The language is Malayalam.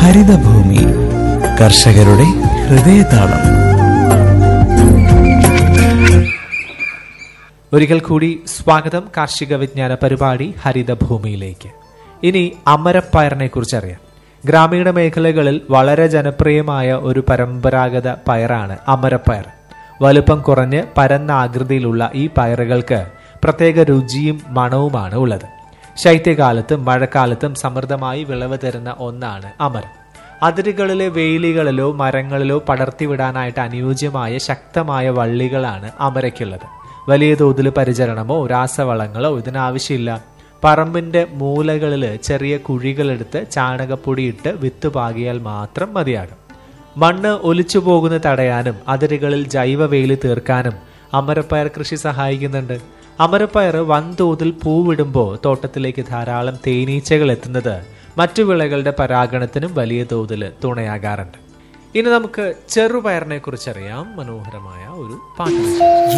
ഹരിതഭൂമി കർഷകരുടെ ഹൃദയതാളം ഒരിക്കൽ കൂടി സ്വാഗതം കാർഷിക വിജ്ഞാന പരിപാടി ഹരിതഭൂമിയിലേക്ക് ഇനി അമരപ്പയറിനെ കുറിച്ച് അറിയാം ഗ്രാമീണ മേഖലകളിൽ വളരെ ജനപ്രിയമായ ഒരു പരമ്പരാഗത പയറാണ് അമരപ്പയർ വലുപ്പം കുറഞ്ഞ് പരന്ന ആകൃതിയിലുള്ള ഈ പയറുകൾക്ക് പ്രത്യേക രുചിയും മണവുമാണ് ഉള്ളത് ശൈത്യകാലത്തും മഴക്കാലത്തും സമൃദ്ധമായി വിളവ് തരുന്ന ഒന്നാണ് അമരം അതിരുകളിലെ വേലികളിലോ മരങ്ങളിലോ പടർത്തിവിടാനായിട്ട് അനുയോജ്യമായ ശക്തമായ വള്ളികളാണ് അമരയ്ക്കുള്ളത് വലിയ തോതിൽ പരിചരണമോ രാസവളങ്ങളോ ഇതിനാവശ്യമില്ല പറമ്പിന്റെ മൂലകളിൽ ചെറിയ കുഴികളെടുത്ത് ചാണകപ്പൊടിയിട്ട് വിത്ത് പാകിയാൽ മാത്രം മതിയാകും മണ്ണ് ഒലിച്ചു പോകുന്ന തടയാനും അതിരുകളിൽ ജൈവ വേലി തീർക്കാനും അമരപ്പയർ കൃഷി സഹായിക്കുന്നുണ്ട് അമരപ്പയർ വൻതോതിൽ പൂവിടുമ്പോൾ തോട്ടത്തിലേക്ക് ധാരാളം തേനീച്ചകൾ എത്തുന്നത് മറ്റു വിളകളുടെ പരാഗണത്തിനും വലിയ തോതിൽ തുണയാകാറുണ്ട് ഇനി നമുക്ക് ചെറുപയറിനെ കുറിച്ചറിയാം മനോഹരമായ ഒരു പാട്ട്